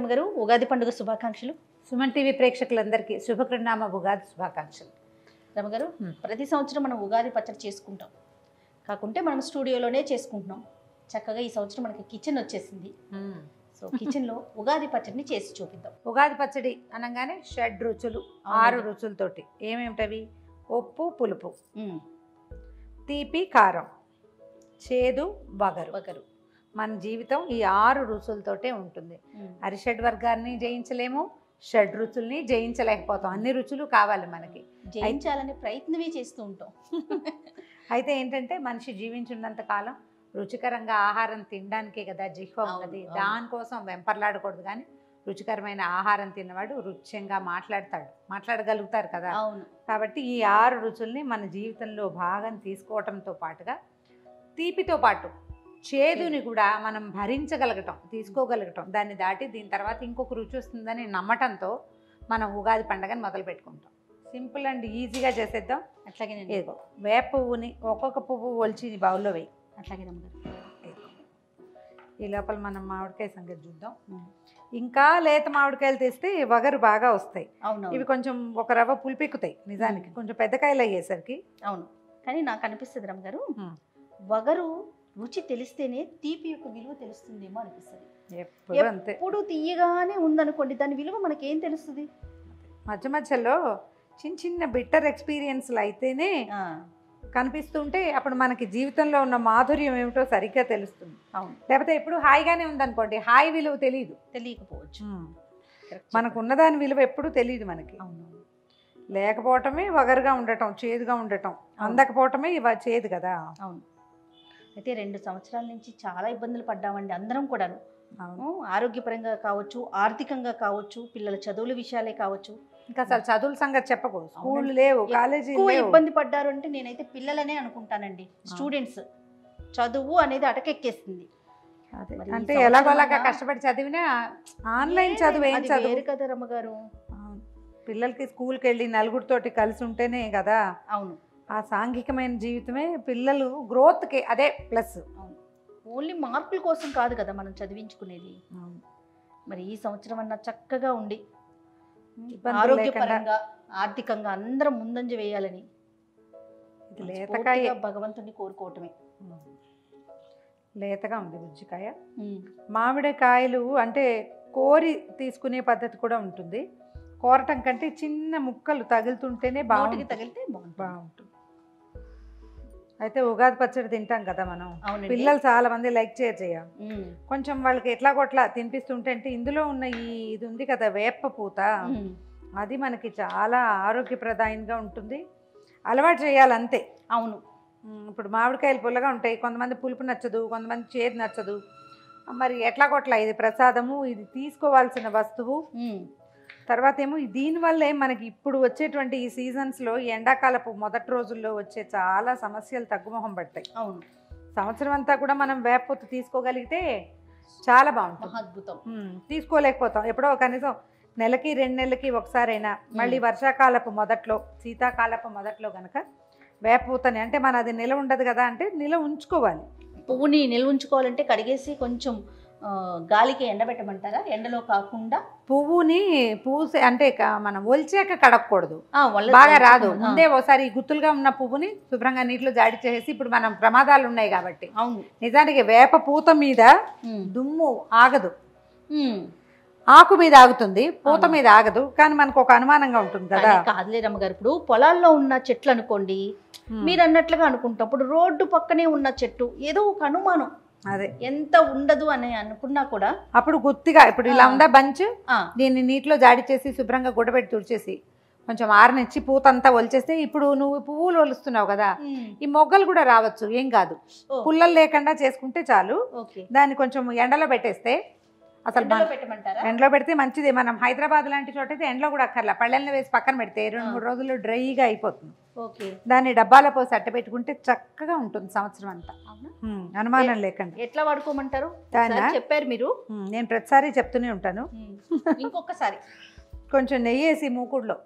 రమ్మగారు ఉగాది పండుగ శుభాకాంక్షలు సుమన్ టీవీ ప్రేక్షకులందరికీ శుభకృనామ ఉగాది శుభాకాంక్షలు రమ్మగారు Hmm. ప్రతి సంవత్సరం మనం ఉగాది పచ్చడి చేసుకుంటాం కాకుంటే మనం స్టూడియోలోనే చేసుకుంటున్నాం చక్కగా ఈ సంవత్సరం మనకి కిచెన్ వచ్చేసింది సో కిచెన్లో ఉగాది పచ్చడిని చేసి చూపిద్దాం ఉగాది పచ్చడి అనగానే షడ్ రుచులు ఆరు రుచులతోటి ఏమేమిటవి ఉప్పు పులుపు ఉమ్, తీపి కారం చేదు బగరు ఒకరు మన జీవితం ఈ ఆరు రుచులతోటే ఉంటుంది ఉమ్, అరిషడ్ వర్గాన్ని జయించలేము షడ్ రుచుల్ని జయించలేకపోతాం అన్ని రుచులు కావాలి మనకి జయించాలనే ప్రయత్నమే చేస్తూ ఉంటాం అయితే ఏంటంటే మనిషి జీవించున్నంత కాలం రుచికరంగా ఆహారం తినడానికే కదా జిహ్వ అవును, ఉన్నది అవును. దానికోసం వెంపర్లాడకూడదు కానీ రుచికరమైన ఆహారం తిన్నవాడు రుచ్యంగా మాట్లాడతాడు మాట్లాడగలుగుతారు కదా అవును కాబట్టి ఈ ఆరు రుచుల్ని మన జీవితంలో భాగం తీసుకోవటంతో పాటుగా తీపితో పాటు చేదుని కూడా మనం భరించగలగటం తీసుకోగలగటం దాన్ని దాటి దీని తర్వాత ఇంకొక రుచి వస్తుందని నమ్మటంతో మనం ఉగాది పండగని మొదలు పెట్టుకుంటాం సింపుల్ అండ్ ఈజీగా చేసేద్దాం అట్లాగే ఇదిగో వేప పువ్వుని ఒక్కొక్క పువ్వు ఒలిచి బౌల్లో వేయి అట్లాగే రమ్మగారు ఇదిగో. ఈ లోపల మనం మామిడికాయ సంగతి చూద్దాం ఉమ్, ఇంకా లేత మామిడికాయలు తెస్తే వగరు బాగా వస్తాయి అవును ఇవి అవును, కొంచెం ఒక రవ్వ పులిపెక్కుతాయి నిజానికి మ్మ్. కొంచెం పెద్ద కాయలు అయ్యేసరికి అవును కానీ నాకు అనిపిస్తుంది రమ్మగారు ఉమ్. వగరు రుచి తెలిస్తేనే తీపి యొక్క విలువ తెలుస్తుందేమో అనిపిస్తుంది ఎప్పుడు అంతే ఎప్పుడు తీయగానే ఉందనుకోండి దాని విలువ మనకేం తెలుస్తుంది మధ్య మధ్యలో చిన్న చిన్న బిట్టర్ ఎక్స్పీరియన్స్లు అయితేనే ఆ, కనిపిస్తుంటే అప్పుడు మనకి జీవితంలో ఉన్న మాధుర్యం ఏమిటో సరిగ్గా తెలుస్తుంది అవును లేకపోతే ఎప్పుడు హాయిగానే ఉందనుకోండి హాయి విలువ తెలియదు తెలియకపోవచ్చు Correct మనకు ఉన్నదాని విలువ ఎప్పుడు తెలియదు మనకి చెప్పారు. అవును లేకపోవటమే వగరుగా ఉండటం చేదుగా ఉండటం అందకపోవటమే ఇవ చేదు కదా అవును అయితే రెండు సంవత్సరాల నుంచి చాలా ఇబ్బందులు పడ్డామండి అందరం కూడాను అవును. ఉం, ఆరోగ్యపరంగా కావచ్చు ఆర్థికంగా కావచ్చు పిల్లల చదువుల విషయాలే కావచ్చు ఇంకా అసలు చదువుల సంగతి చెప్పకూడదు స్కూల్ అవునండి. లేవు కాలేజీ ఎక్కువ లేవు ఇబ్బంది పడ్డారు అంటే నేనైతే పిల్లలనే అనుకుంటానండి స్టూడెంట్స్ చదువు అనేది అటకెక్కేస్తుంది అదే. మరి ఈ అంటే సంవత్సరం ఎలాగోలాగా అన్నా- కష్టపడి చదివినా ఆన్లైన్ చదువు ఏం అది చదువు వేరు కదా రమ్మగారు అవును. పిల్లలకి స్కూల్కి వెళ్ళి నలుగురితోటి కలిసి ఉంటేనే కదా అవును ఆ సాంఘికమైన జీవితమే పిల్లలు గ్రోత్కి అదే ప్లస్ ఓన్లీ మార్కుల కోసం కాదు కదా మనం చదివించుకునేది మరి ఈ సంవత్సరం అన్నా చక్కగా ఉండి ఇబ్బందులు ఆరోగ్యపరంగా ఆర్థికంగా అందరం ముందంజ వేయాలని ఇది లేతకాయ మనస్ఫూర్తిగా భగవంతుని కోరుకోవటమే లేతగా ఉంది బుజ్జికాయ ఉమ్. మామిడికాయలు అంటే కోరి తీసుకునే పద్ధతి కూడా ఉంటుంది కోరటం కంటే చిన్న ముక్కలు తగులుతుంటేనే నోటికి బాగుంటుంది తగిలితే బాగుంటుంది బాగుంటుంది అయితే ఉగాది పచ్చడి తింటాం కదా మనం అవునండి పిల్లలు చాలా మంది లైక్ చేయరు చేయ ఉమ్. కొంచెం వాళ్ళకి ఎట్లా కొట్లా తినిపిస్తుంటే అంటే ఇందులో ఉన్న ఈ ఇది ఉంది కదా వేప పూత ఉమ్. అది మనకి చాలా ఆరోగ్యప్రదాయంగా ఉంటుంది అలవాటు చేయాలి అంతే అవును ఉమ్, ఇప్పుడు మామిడికాయలు పుల్లగా ఉంటాయి కొంతమంది పులుపు నచ్చదు కొంతమంది చేదు నచ్చదు మరి ఎట్లా కొట్లా ఇది ప్రసాదము ఇది తీసుకోవాల్సిన వస్తువు ఉమ్. తర్వాత ఏమో దీనివల్లే మనకి ఇప్పుడు వచ్చేటువంటి ఈ సీజన్స్లో ఈ ఎండాకాలపు మొదటి రోజుల్లో వచ్చే చాలా సమస్యలు తగ్గుముఖం పడతాయి అవును సంవత్సరం అంతా కూడా మనం వేపపూత తీసుకోగలిగితే చాలా బాగుంటుంది మహాద్భుతం ఉమ్, తీసుకోలేకపోతాం ఎప్పుడో కనీసం నెలకి రెండు నెలలకి ఒకసారైనా మళ్ళీ వర్షాకాలపు మొదట్లో శీతాకాలపు మొదట్లో గనక వేపపూతని అంటే మన అది నిల ఉండదు కదా అంటే నిల ఉంచుకోవాలి పువ్వుని నిల్వ ఉంచుకోవాలంటే కడిగేసి కొంచెం ఆ, గాలికి ఎండబెట్టమంటారా ఎండలో కాకుండా పువ్వుని పూసే అంటే క- మనం ఒలిచాక కడగకూడదు ఆ, వల్ల- బాగా రాదు ఆ, ముందే ఒకసారి గుత్తులుగా ఉన్న పువ్వుని శుభ్రంగా నీటిలో జాడి చేసేసి ఇప్పుడు మనం ప్రమాదాలు ఉన్నాయి కాబట్టి అవును నిజానికి వేప పూత మీద ఉమ్. దుమ్ము ఆగదు ఉమ్. ఆకు మీద ఆగుతుంది పూత అవును. మీద ఆగదు కానీ మనకు ఒక అనుమానంగా ఉంటుంది కదా కానీ కాదులే రమ్మగారు ఇప్పుడు పొలాల్లో ఉన్న చెట్లు అనుకోండి ఉమ్, మీరు అన్నట్లుగా అనుకుంటాం ఇప్పుడు రోడ్డు పక్కనే ఉన్న చెట్టు ఏదో ఒక అనుమానం అదే ఎంత ఉండదు అని అనుకున్నా కూడా అప్పుడు గుత్తిగా ఇప్పుడు ఇలా ఆ. ఉందా బంచ్ ఆ, దీన్ని నీటిలో జాడి చేసి శుభ్రంగా గుడ్డబెట్టి తుడిచేసి కొంచెం ఆరనిచ్చి పూత అంతా ఒలిచేస్తే ఇప్పుడు నువ్వు పువ్వులు ఒలుస్తున్నావు కదా ఉమ్. ఈ మొగ్గలు కూడా రావచ్చు ఏం కాదు ఓ, పుల్లలు లేకుండా చేసుకుంటే చాలు ఓకే దాన్ని కొంచెం ఎండలో పెట్టేస్తే అసలు ఎండలో మన- పెట్టమంటారా ఎండలో పెడితే మంచిది మనం హైదరాబాద్ లాంటి చోట అయితే ఎండలో కూడా అక్కర్లా పళ్ళెల్లో వేసి పక్కన పెడితే రెండు ఆ. మూడు రోజుల్లో డ్రైగా అయిపోతుంది ఓకే దాన్ని డబ్బాలో పోసి అట్ట పెట్టుకుంటే చక్కగా ఉంటుంది సంవత్సరం అంతా అవునా ఉమ్, అనుమానం లేకుండా ఎట్లా వాడుకోమంటారు దాన్నా? ఒకసారి చెప్పారు మీరు ఉమ్, నేను ప్రతిసారి చెప్తూనే ఉంటాను ఉమ్. ఇంకొకసారి కొంచెం నెయ్యి వేసి మూకుడులో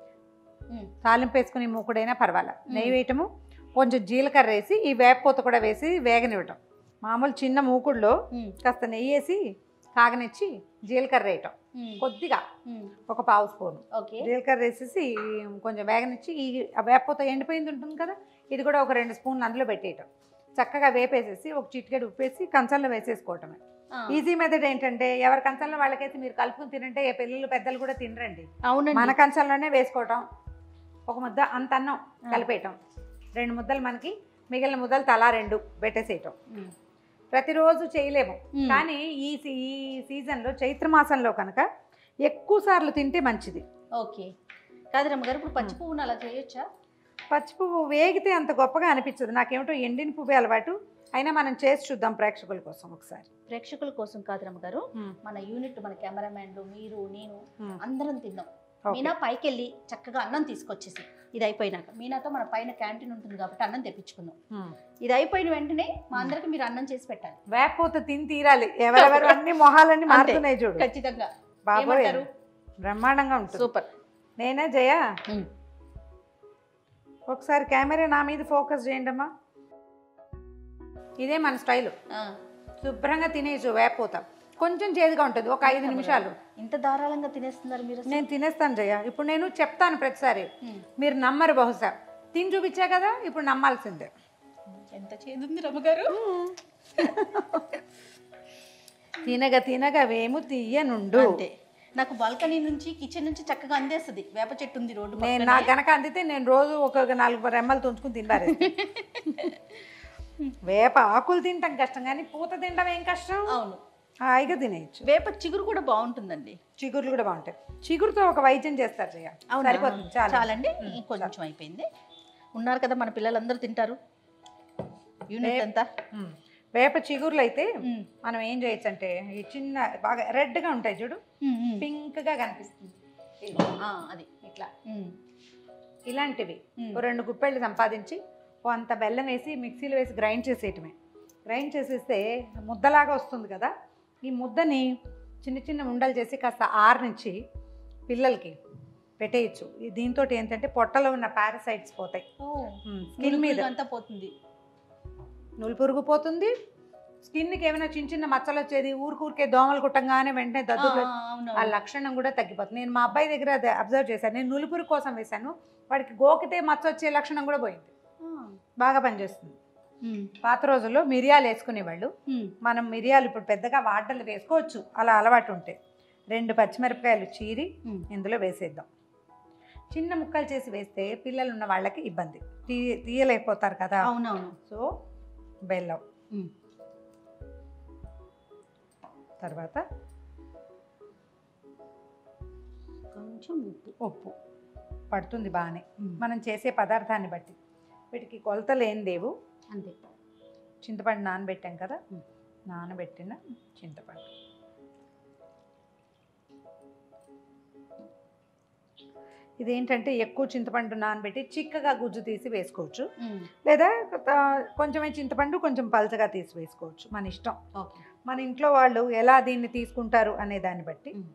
ఉమ్. తాలింపు వేసుకుని మూకుడైనా పర్వాలా నెయ్యి వేయటము కొంచెం జీలకర్ర వేసి ఈ వేపపూత కూడా వేసి వేగనివ్వటం మామూలు చిన్న మూకుడులో ఉమ్. కాస్త నెయ్యి వేసి కాగనిచ్చి జీలకర్ర వేయటం ఉమ్, కొద్దిగా ఉమ్, ఒక పావు స్పూన్ ఓకే జీలకర్ర వేసేసి కొంచెం వేగనిచ్చి ఈ వేపతో ఎండిపోయింది ఉంటుంది కదా ఇది కూడా ఒక రెండు స్పూన్లు అందులో పెట్టేయటం చక్కగా వేపేసేసి ఒక చిటికెడు ఉప్పేసి కంచంలో వేసేసుకోవటమే ఆ, ఈజీ మెథడ్ ఏంటంటే ఎవరి కంచంలో వాళ్ళకైతే మీరు కలుపుకుని తినంటే ఏ పిల్లలు పెద్దలు కూడా తినరండి అవునండి మన కంచంలోనే వేసుకోవటం ఒక ముద్ద అంత అన్నం కలిపేయటం రెండు ముద్దలు మనకి మిగిలిన ముద్దలు తలా రెండు పెట్టేసేయటం ఉమ్, ప్రతిరోజు చేయలేము ఉమ్, కానీ ఈ సీ- ఈ సీజన్లో చైత్ర మాసంలో కనుక ఎక్కువ సార్లు తింటే మంచిది ఓకే కాదు రమ్మగారు ఇప్పుడు పచ్చి పువ్వును అలా చేయొచ్చా పచ్చి పువ్వు వేగితే అంత గొప్పగా అనిపించదు నాకేమిటో ఎండిన పువ్వు అలవాటు అయినా మనం చేసి చూద్దాం ప్రేక్షకుల కోసం ఒకసారి ప్రేక్షకుల కోసం కాదు రమ్మగారు మన యూనిట్ మన కెమెరామ్యాన్లు మీరు నేను అందరం తిందాం మీనా పైకి వెళ్ళి చక్కగా అన్నం తీసుకొచ్చేసి ఇది అయిపోయినాక మీనాతో మన పైన క్యాంటీన్ ఉంటుంది కాబట్టి అన్నం తెప్పించుకుందాం ఇది అయిపోయిన వెంటనే మా అందరికి మీరు అన్నం చేసి పెట్టాలి వేపోత తిని తీరాలి ఎవరెవరు అన్ని మొహాలన్నీ మారుతున్నాయి చూడు ఖచ్చితంగా బాబోయ్ ఏమంటారు? బ్రహ్మాండంగా ఉంటుంది సూపర్ నేనే జయ ఉమ్. ఒకసారి కెమెరా నా మీద ఫోకస్ చేయండి అమ్మా ఇదే మన స్టైల్ ఆ, శుభ్రంగా తినేసు వేపోత కొంచెం చేదుగా ఉంటుంది ఒక ఐదు నిమిషాలు ఇంత ధారాళంగా తినేస్తున్నారు మీరు అసలు? నేను తినేస్తాను జయ ఇప్పుడు నేను చెప్తాను ప్రతిసారి ఉమ్. మీరు నమ్మరు బహుశా తిని చూపించా కదా ఇప్పుడు నమ్మాల్సిందే ఎంత చేదుంది రమ్మగారు తినగ తినగ వేము తీయనుండు అంతే నాకు బాల్కనీ నుంచి కిచెన్ నుంచి చక్కగా అందేస్తుంది వేప చెట్టు ఉంది రోడ్డు నేను పక్కనే. నా గనక అందితే నేను రోజు ఒక నాలుగు రెమ్మలు తుంచుకుని తినబారే వేప ఆకులు తింటాం కష్టం కానీ పూత తినడం ఏం కష్టం అవును హాయిగా తినేయచ్చు వేప చిగురు కూడా బాగుంటుందండి చిగుర్లు కూడా బాగుంటాయి చిగురుతో ఒక వైద్యం చేస్తారు జయ అవునా? సరిపోతుంది చాలా చాలండి కొంచెం అయిపోయింది ఉన్నారు కదా మన పిల్లలందరూ తింటారు యూనిట్ అంతా ఉమ్. వేప చిగుర్లు అయితే ఉమ్, మనం ఏం చేయొచ్చు అంటే ఈ చిన్న బాగా రెడ్గా ఉంటాయి చూడు ఉమ్, ఉమ్. పింక్గా కనిపిస్తుంది ఆ, అది ఇట్లా ఉమ్, ఇలాంటివి ఉమ్. ఓ రెండు గుప్పెళ్ళు సంపాదించి ఓ అంత బెల్లం వేసి మిక్సీలో వేసి గ్రైండ్ చేసేయటమే గ్రైండ్ చేసేస్తే ముద్దలాగా వస్తుంది కదా ఈ ముద్దని చిన్న చిన్న ఉండలు చేసి కాస్త ఆరనిచ్చి పిల్లలకి పెట్టేయచ్చు ఈ దీంతో ఏంటంటే పొట్టలో ఉన్న పారాసైట్స్ పోతాయి ఓ, స్కిన్ మీద నులుపులు అంతా పోతుంది నులి పురుగు పోతుంది స్కిన్కి ఏమైనా చిన్న చిన్న మచ్చలు వచ్చేది ఊరికూరికే దోమలు కుట్టంగానే వెంటనే ఆ, దద్దు అవును ఆ లక్షణం కూడా తగ్గిపోతుంది నేను మా అబ్బాయి దగ్గర అది అబ్జర్వ్ చేశాను నేను నులిపురు కోసం వేశాను వాడికి గోకితే మచ్చ వచ్చే లక్షణం కూడా పోయింది ఆ, బాగా పనిచేస్తుంది ఉమ్, పాత రోజుల్లో మిరియాలు వేసుకునేవాళ్ళు ఉమ్, మనం మిరియాలు ఇప్పుడు పెద్దగా వాటలు వేసుకోవచ్చు అలా అలవాటు ఉంటే రెండు పచ్చిమిరపకాయలు చీరి ఉమ్. ఇందులో వేసేద్దాం చిన్న ముక్కలు చేసి వేస్తే పిల్లలు ఉన్న వాళ్ళకి ఇబ్బంది తీ తీయలేకపోతారు కదా అవునవును సో బెల్లం ఉమ్, తర్వాత కొంచెం ఉప్పు ఉప్పు పడుతుంది బాగానే ఉమ్, మనం చేసే పదార్థాన్ని బట్టి వీటికి కొలతలు ఏం లేవు అంతే చింతపండు నానబెట్టాం కదా ఉమ్. నానబెట్టిన చింతపండు ఇదేంటంటే ఎక్కువ చింతపండు నానబెట్టి చిక్కగా గుజ్జు తీసి వేసుకోవచ్చు ఉమ్, లేదా ఆ, కొంచెమే చింతపండు కొంచెం పలచగా తీసి వేసుకోవచ్చు మన ఇష్టం ఓకే మన ఇంట్లో వాళ్ళు ఎలా దీన్ని తీసుకుంటారు అనే దాన్ని బట్టి ఉమ్.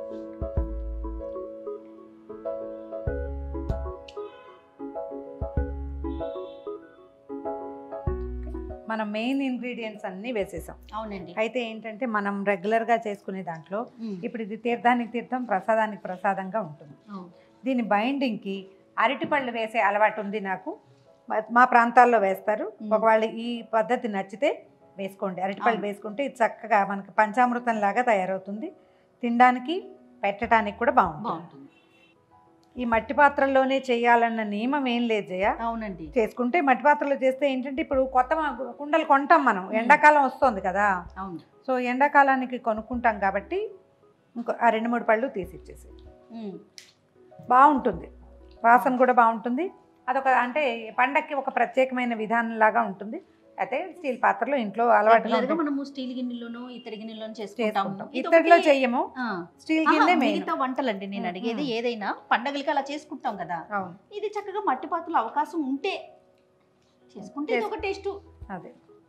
మనం మెయిన్ ఇంగ్రీడియంట్స్ అన్నీ వేసేసాం అవునండి అయితే ఏంటంటే మనం రెగ్యులర్గా చేసుకునే దాంట్లో ఉమ్, ఇప్పుడు ఇది తీర్థానికి తీర్థం ప్రసాదానికి ప్రసాదంగా ఉంటుంది అవును. దీని బైండింగ్కి అరటిపళ్ళు వేసే అలవాటు ఉంది నాకు మా- మా ప్రాంతాల్లో వేస్తారు మ్మ్. ఒకవేళ ఈ పద్ధతి నచ్చితే వేసుకోండి అరటిపళ్ళు అవును. వేసుకుంటే ఇది చక్కగా మనకి పంచామృతం లాగా తయారవుతుంది తినడానికి పెట్టడానికి కూడా బాగుంటుంది బాగుంటుంది ఈ మట్టి పాత్రల్లోనే చేయాలన్న నియమం ఏం లేదు జయ అవునండి చేసుకుంటే మట్టి పాత్రలో చేస్తే ఏంటంటే ఇప్పుడు కొత్త మా- కుండలు కొంటాం మనం మ్మ్. ఎండాకాలం వస్తుంది కదా అవును సో ఎండాకాలానికి కొనుక్కుంటాం కాబట్టి ఇంకో ఆ రెండు మూడు పళ్ళు తీసి ఇచ్చేసి ఉమ్, బాగుంటుంది వాసన కూడా బాగుంటుంది అదొక అంటే పండక్కి ఒక ప్రత్యేకమైన విధానం లాగా ఉంటుంది అయితే స్టీల్ పాత్రలో ఇంట్లో అలవాటుగా రెగ్యులర్ గా ఉంటుంది. మనము స్టీల్ గిన్నెలోను ఇత్తడి గిన్నెలోను చేసుకుంటాము చేసుకుంటాం ఇది ఇత్తడిలో ఒకటి- చెయ్యము ఆ, స్టీల్ ఆహా, గిన్నె మెయిన్ మిగతా వంటలండి నేను ఉమ్, అడిగేది ఉమ్. ఏదైనా పండగలకి అలా చేసుకుంటాం కదా అవును ఇది చక్కగా మట్టి పాత్రలో అవకాశం ఉంటే చేసుకుంటే ఇది ఒక టేస్ట్ అదే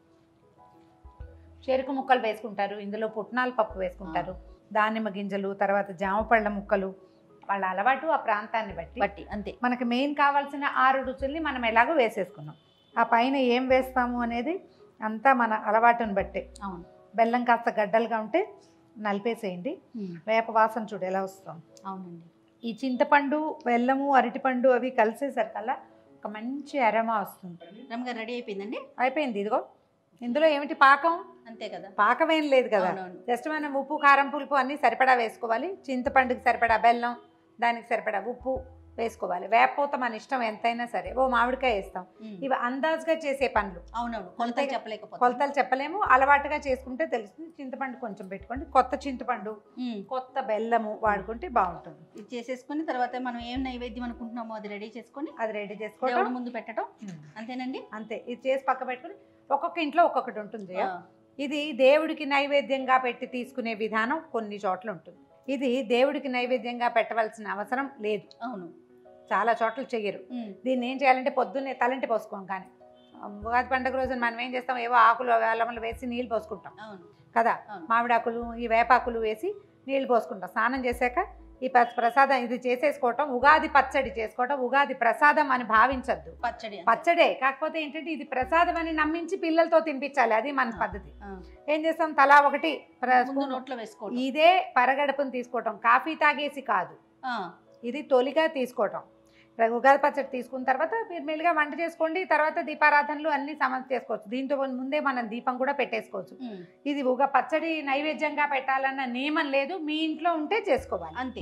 చెరుకు ముక్కలు వేసుకుంటారు ఇందులో పుట్నాల పప్పు వేసుకుంటారు దానిమ్మ గింజలు తర్వాత జామ పళ్ళ ముక్కలు వాళ్ళ అలవాటు ఆ ప్రాంతాన్ని బట్టి బట్టి అంతే మనకి మెయిన్ కావాల్సిన ఆరు రుచుల్ని మనం ఎలాగో వేసేసుకున్నాం ఆ పైన ఏం వేస్తాము అనేది అంతా మన అలవాటుని బట్టే అవును బెల్లం కాస్త గడ్డలుగా ఉంటే నలిపేసేయండి వేప వాసన చూడు ఎలా వస్తుంది అవునండి ఈ చింతపండు బెల్లము అరటిపండు అవి కలిసేసరికల్లా ఒక మంచి అరమా వస్తుంది రమ్మగారు రెడీ అయిపోయిందండి అయిపోయింది ఇదిగో ఇందులో ఏమిటి పాకం అంతే కదా పాకం ఏం లేదు కదా అవునవును జస్ట్ మనం ఉప్పు కారం పులుపు అన్నీ సరిపడా వేసుకోవాలి చింతపండుకి సరిపడా బెల్లం దానికి సరిపడా ఉప్పు వేసుకోవాలి వేపపోత మన ఇష్టం ఎంతైనా సరే ఓ మామిడికాయ వేస్తాం ఉమ్. ఇవి అందాజుగా చేసే పనులు అవునవును కొలతలు చెప్పలేకపోతే కొలతలు చెప్పలేము అలవాటుగా చేసుకుంటే తెలుస్తుంది చింతపండు కొంచెం పెట్టుకోండి కొత్త చింతపండు కొత్త బెల్లము వాడుకుంటే బాగుంటుంది ఇది చేసేసుకొని తర్వాత మనం ఏం నైవేద్యం అనుకుంటున్నామో అది రెడీ చేసుకొని అది రెడీ దేవుడి చేసుకోవడం ముందు పెట్టడం ఉమ్. అంతేనండి అంతే ఇది చేసి పక్క పెట్టుకుని ఒక్కొక్క ఇంట్లో ఒక్కొక్కటి ఉంటుంది జయ. ఆ, ఇది దేవుడికి నైవేద్యంగా పెట్టి తీసుకునే విధానం కొన్ని చోట్ల ఉంటుంది ఇది దేవుడికి నైవేద్యంగా పెట్టవలసిన అవసరం లేదు అవును చాలా చోట్ల చెయ్యరు ఉమ్, దీన్ని ఏం చేయాలంటే పొద్దున్నే తలంటి పోసుకోం కానీ ఉగాది పండుగ రోజున మనం ఏం చేస్తాం ఏవో ఆకులు అల్లములు వేసి నీళ్ళు పోసుకుంటాం అవును కదా అవును. మామిడాకులు ఈ వేపాకులు వేసి నీళ్ళు పోసుకుంటాం స్నానం చేశాక ఈ ప- ప్రసాదం ఇది చేసేసుకోవటం ఉగాది పచ్చడి చేసుకోవటం ఉగాది ప్రసాదం అని భావించద్దు పచ్చడి అంతే. పచ్చడే కాకపోతే ఏంటంటే ఇది ప్రసాదం అని నమ్మించి పిల్లలతో తినిపించాలి అది మన ఆ. పద్ధతి ఆ, ఏం చేస్తాం తలా ఒకటి ప్ర- ముందు స్పూన్ నోట్లో వేసుకోవడం ఇదే పరగడుపుని తీసుకోవటం కాఫీ తాగేసి కాదు ఆ, ఇది తొలిగా తీసుకోవటం ర- ఉగాది పచ్చడి తీసుకున్న తర్వాత మీరు మెల్లిగా వంట చేసుకోండి తర్వాత దీపారాధనలు అన్ని సమస్య చేసుకోవచ్చు దీంతో ముందే మనం దీపం కూడా పెట్టేసుకోవచ్చు ఉమ్, ఇది ఉగా పచ్చడి నైవేద్యంగా పెట్టాలన్న నియమం లేదు మీ ఇంట్లో ఉంటే చేసుకోవాలి అంతే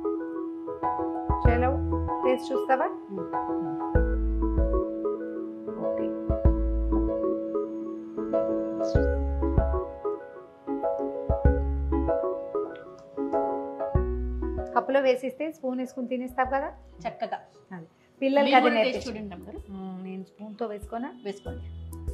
చలో టేస్ట్ చూస్తావా ఉమ్. ఓకే కప్పులో వేసిస్తే స్పూన్ వేసుకుని తినేస్తావు కదా చక్కగా పిల్లలకి మీరు అది కూడా taste నేర్పించు చూడండి అమ్మగారు మ్మ్, నేను స్పూన్తో వేసుకోనా వేసుకోండి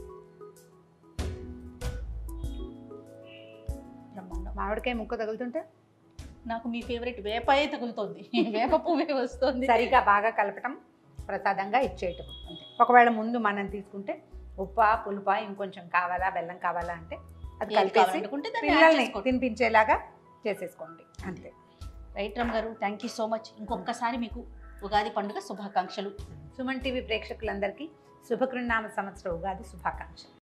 బ్రహ్మాండం. మామిడికాయ ముక్క తగులుతుంటే నాకు మీ ఫేవరెట్ వేపాయే తగులుతోంది వేప పువ్వే వస్తుంది సరిగా బాగా కలపటం ప్రసాదంగా ఇచ్చేయటం అంతే ఒకవేళ ముందు మనం తీసుకుంటే ఉప్ప పులుప ఇంకొంచెం కావాలా బెల్లం కావాలా అంటే అది ఏది కలిపేసి కావాలనుకుంటే దాన్ని యాడ్ పిల్లల్ని చేసుకోండి. తినిపించేలాగా చేసేసుకోండి అంతే రైట్ రమ్ గారు థ్యాంక్ యూ సో మచ్ ఇంకొకసారి మీకు ఉగాది పండుగ శుభాకాంక్షలు సుమన్ టీవీ ప్రేక్షకులందరికీ శుభకృన్నామ సంవత్సర ఉగాది శుభాకాంక్షలు